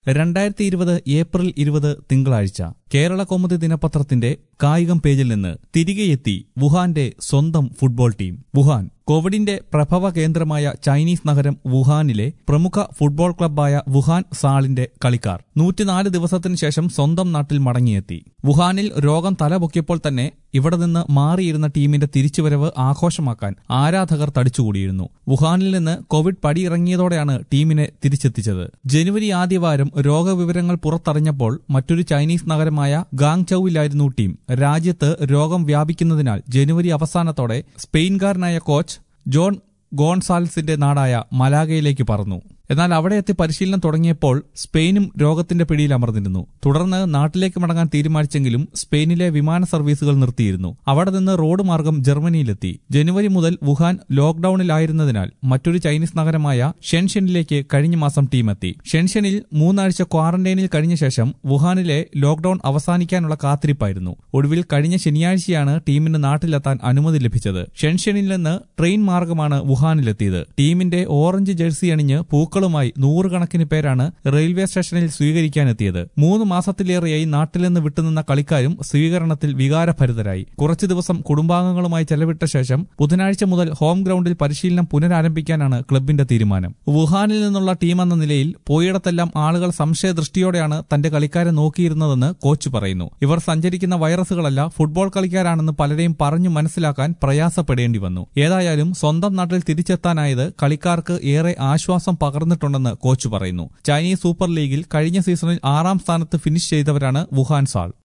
രണ്ടായിരത്തി ഇരുപത് ഏപ്രിൽ ഇരുപത് തിങ്കളാഴ്ച കേരള കൗമുദി ദിനപത്രത്തിന്റെ കായികം പേജിൽ നിന്ന് തിരികെയെത്തി വുഹാന്റെ സ്വന്തം ഫുട്ബോൾ ടീം വുഹാൻ കോവിഡിന്റെ പ്രഭവ കേന്ദ്രമായ ചൈനീസ് നഗരം വുഹാനിലെ പ്രമുഖ ഫുട്ബോൾ ക്ലബ്ബായ വുഹാൻ സാളിന്റെ കളിക്കാർ നൂറ്റിനാല് ദിവസത്തിനു ശേഷം സ്വന്തം നാട്ടിൽ മടങ്ങിയെത്തി വുഹാനിൽ രോഗം തലപൊക്കിയപ്പോൾ തന്നെ ഇവിടെ നിന്ന് മാറിയിരുന്ന ടീമിന്റെ തിരിച്ചുവരവ് ആഘോഷമാക്കാൻ ആരാധകർ തടിച്ചുകൂടിയിരുന്നു വുഹാനിൽ നിന്ന് കോവിഡ് പടിയിറങ്ങിയതോടെയാണ് ടീമിനെ തിരിച്ചെത്തിച്ചത് ജനുവരി ആദ്യവാരം രോഗവിവരങ്ങൾ പുറത്തറിഞ്ഞപ്പോൾ മറ്റൊരു ചൈനീസ് നഗരമായ ഗാങ്ചൌവിലായിരുന്നു ടീം രാജ്യത്ത് രോഗം വ്യാപിക്കുന്നതിനാൽ ജനുവരി അവസാനത്തോടെ സ്പെയിൻകാരനായ കോച്ച് ജോൺ ഗോൺസാൽസിന്റെ നാടായ മലാഗയിലേക്ക് പറന്നു എന്നാൽ അവിടെ എത്തി പരിശീലനം തുടങ്ങിയപ്പോൾ സ്പെയിനും രോഗത്തിന്റെ പിടിയിൽ അമർന്നിരുന്നു തുടർന്ന് നാട്ടിലേക്ക് മടങ്ങാൻ തീരുമാനിച്ചെങ്കിലും സ്പെയിനിലെ വിമാന സർവീസുകൾ നിർത്തിയിരുന്നു അവിടെ നിന്ന് റോഡ് മാർഗം ജർമ്മനിയിലെത്തി ജനുവരി മുതൽ വുഹാൻ ലോക്ഡൌണിലായിരുന്നതിനാൽ മറ്റൊരു ചൈനീസ് നഗരമായ ഷെൻഷനിലേക്ക് കഴിഞ്ഞ മാസം ടീം എത്തി ഷെൻഷനിൽ മൂന്നാഴ്ച ക്വാറന്റൈനിൽ കഴിഞ്ഞ ശേഷം വുഹാനിലെ ലോക്ഡൌൺ അവസാനിക്കാനുള്ള കാത്തിരിപ്പായിരുന്നു ഒടുവിൽ കഴിഞ്ഞ ശനിയാഴ്ചയാണ് ടീമിന് നാട്ടിലെത്താൻ അനുമതി ലഭിച്ചത് ഷെൻഷനിൽ നിന്ന് ട്രെയിൻ മാർഗമാണ് വുഹാനിലെത്തിയത് ടീമിന്റെ ഓറഞ്ച് ജേഴ്സി അണിഞ്ഞ് പൂക്കൾ മക്കളുമായി നൂറുകണക്കിന് പേരാണ് റെയിൽവേ സ്റ്റേഷനിൽ സ്വീകരിക്കാനെത്തിയത് മൂന്ന് മാസത്തിലേറെയായി നാട്ടിൽ നിന്ന് വിട്ടുനിന്ന കളിക്കാരും സ്വീകരണത്തിൽ വികാരഭരിതരായി കുറച്ചു ദിവസം കുടുംബാംഗങ്ങളുമായി ചെലവിട്ട ശേഷം ബുധനാഴ്ച മുതൽ ഹോം ഗ്രൌണ്ടിൽ പരിശീലനം പുനരാരംഭിക്കാനാണ് ക്ലബിന്റെ തീരുമാനം വുഹാനിൽ നിന്നുള്ള ടീമെന്ന നിലയിൽ പോയിടത്തെല്ലാം ആളുകൾ സംശയദൃഷ്ടിയോടെയാണ് തന്റെ കളിക്കാരെ നോക്കിയിരുന്നതെന്ന് കോച്ച് പറയുന്നു ഇവർ സഞ്ചരിക്കുന്ന വൈറസുകളല്ല ഫുട്ബോൾ കളിക്കാരാണെന്ന് പലരെയും പറഞ്ഞു മനസ്സിലാക്കാൻ പ്രയാസപ്പെടേണ്ടി വന്നു ഏതായാലും സ്വന്തം നാട്ടിൽ തിരിച്ചെത്താനായത് കളിക്കാർക്ക് ഏറെ ആശ്വാസം പകർന്നു നടന്നിട്ടുണ്ടെന്ന് കോച്ച് പറയുന്നു ചൈനീസ് സൂപ്പർ ലീഗിൽ കഴിഞ്ഞ സീസണിൽ ആറാം സ്ഥാനത്ത് ഫിനിഷ് ചെയ്തവരാണ് വുഹാൻ സാൾ